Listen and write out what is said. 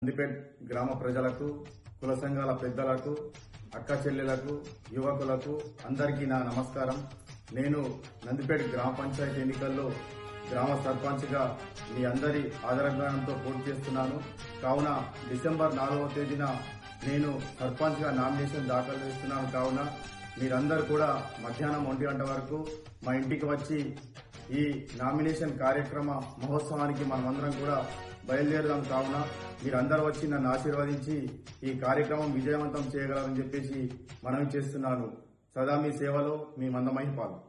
నందిపేట్ గ్రామ ప్రజలకు కుల సంఘాల పెద్దలకు అక్క చెల్లెలకు యువకులకు అందరికీ నా నమస్కారం నేను నందిపేట్ గ్రామ పంచాయతీ ఎన్నికల్లో గ్రామ సర్పంచ్గా మీ అందరి ఆదరగ్రహంతో పోటీ చేస్తున్నాను కావున డిసెంబర్ నాలుగవ తేదీన నేను సర్పంచ్గా నామినేషన్ దాఖలు చేస్తున్నాను కావున మీరందరూ కూడా మధ్యాహ్నం ఒంటి గంట వరకు మా ఇంటికి వచ్చి ఈ నామినేషన్ కార్యక్రమ మహోత్సవానికి మనమందరం కూడా బయలుదేరదాం కావున మీరందరూ వచ్చి నన్ను ఆశీర్వదించి ఈ కార్యక్రమం విజయవంతం చేయగలరని చెప్పేసి మనవి చేస్తున్నాను సదా మీ సేవలో మీ మందమహిపాలు